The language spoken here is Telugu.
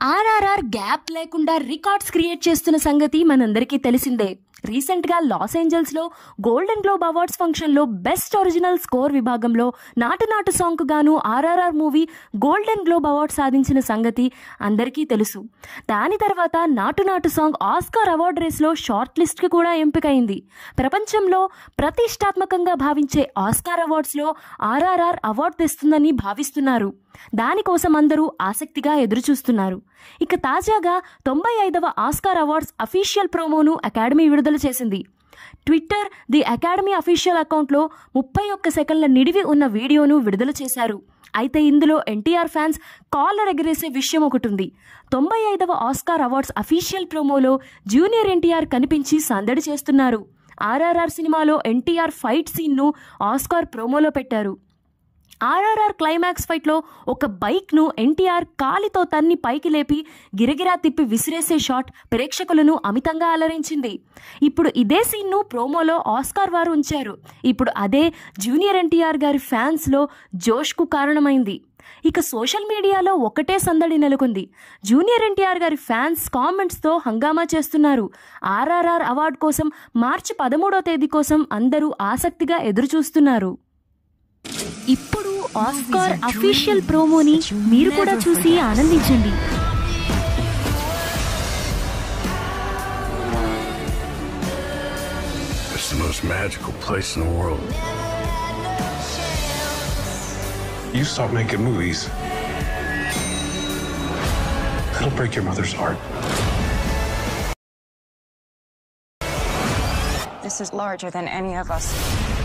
ఆర్ఆర్ఆర్ గ్యాప్ లేకుండా రికార్డ్స్ క్రియేట్ చేస్తున్న సంగతి మనందరికీ తెలిసిందే రీసెంట్ గా లాస్ ఏంజల్స్ లో గోల్డెన్ గ్లోబ్ అవార్డ్స్ ఫంక్షన్ లో బెస్ట్ ఒరిజినల్ స్కోర్ విభాగంలో నాటు నాటు సాంగ్ గాను RRR movie Golden Globe award సాధించిన సంగతి అందరికీ తెలుసు దాని తర్వాత Naatu Naatu song Oscar award రేస్లో షార్ట్ లిస్ట్ కి కూడా ఎంపికైంది ప్రపంచంలో ప్రతిష్టాత్మకంగా భావించే ఆస్కార్ అవార్డ్స్లో ఆర్ఆర్ఆర్ అవార్డు తెస్తుందని భావిస్తున్నారు దానికోసం అందరూ ఆసక్తిగా ఎదురుచూస్తున్నారు ఇక తాజాగా తొంభై ఐదవ ఆస్కార్ అవార్డ్స్ అఫీషియల్ ప్రోమోను అకాడమీ విడుదల చేసింది ట్విట్టర్ ది అకాడమీ అఫీషియల్ అకౌంట్లో ముప్పై ఒక్క సెకండ్ల నిడివి ఉన్న వీడియోను విడుదల చేశారు అయితే ఇందులో ఎన్టీఆర్ ఫ్యాన్స్ కాలర్ ఎగరేసే విషయం ఒకటి ఉంది తొంభై ఐదవ ఆస్కార్ అవార్డ్స్ అఫీషియల్ ప్రోమోలో జూనియర్ ఎన్టీఆర్ కనిపించి సందడి చేస్తున్నారు ఆర్ఆర్ఆర్ సినిమాలో ఎన్టీఆర్ ఫైట్ సీన్ను ఆస్కార్ ప్రోమోలో పెట్టారు ఆర్ఆర్ఆర్ క్లైమాక్స్ ఫైట్లో ఒక బైక్ను ఎన్టీఆర్ కాలితో తన్ని పైకి లేపి గిరగిరా తిప్పి విసిరేసే షాట్ ప్రేక్షకులను అమితంగా అలరించింది ఇప్పుడు ఇదే సీన్ను ప్రోమోలో ఆస్కార్ వారు ఉంచారు ఇప్పుడు అదే జూనియర్ ఎన్టీఆర్ గారి ఫ్యాన్స్లో జోష్కు కారణమైంది ఇక సోషల్ మీడియాలో ఒకటే సందడి నెలకొంది జూనియర్ ఎన్టీఆర్ గారి ఫ్యాన్స్ కామెంట్స్తో హంగామా చేస్తున్నారు ఆర్ఆర్ఆర్ అవార్డు కోసం మార్చి పదమూడో తేదీ కోసం అందరూ ఆసక్తిగా ఎదురుచూస్తున్నారు ఇప్పుడు ఆస్కార్ అఫీషియల్ ప్రోమోని మీరు కూడా చూసి ఆనందించండి It's the most magical place in the world. You stop making movies. It'll break your mother's heart. This is larger than any of us.